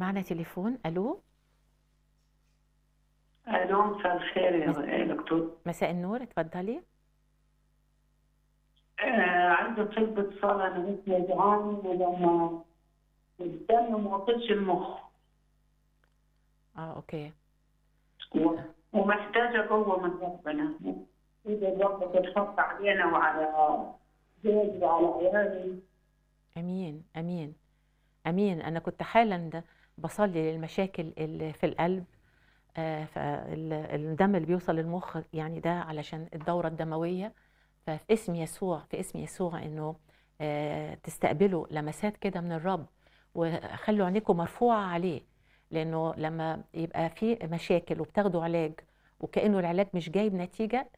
معنا تليفون الو الو مساء الخير مس- يا يا دكتور مساء النور اتفضلي آه عايزه طلبة صلاة انا بس وجعان ولما الدم ما وصلش المخ اه اوكي و- ومحتاجه قوه من ربنا اذا الرب تتحط علينا وعلى زوجي وعلى عيالي امين امين امين انا كنت حالا ده بصلي للمشاكل اللي في القلب آه فالدم اللي بيوصل للمخ يعني ده علشان الدوره الدمويه ففي اسم يسوع في اسم يسوع انه آه تستقبلوا لمسات كده من الرب وخلوا عينيكم مرفوعه عليه لانه لما يبقى في مشاكل وبتاخدوا علاج وكانه العلاج مش جايب نتيجه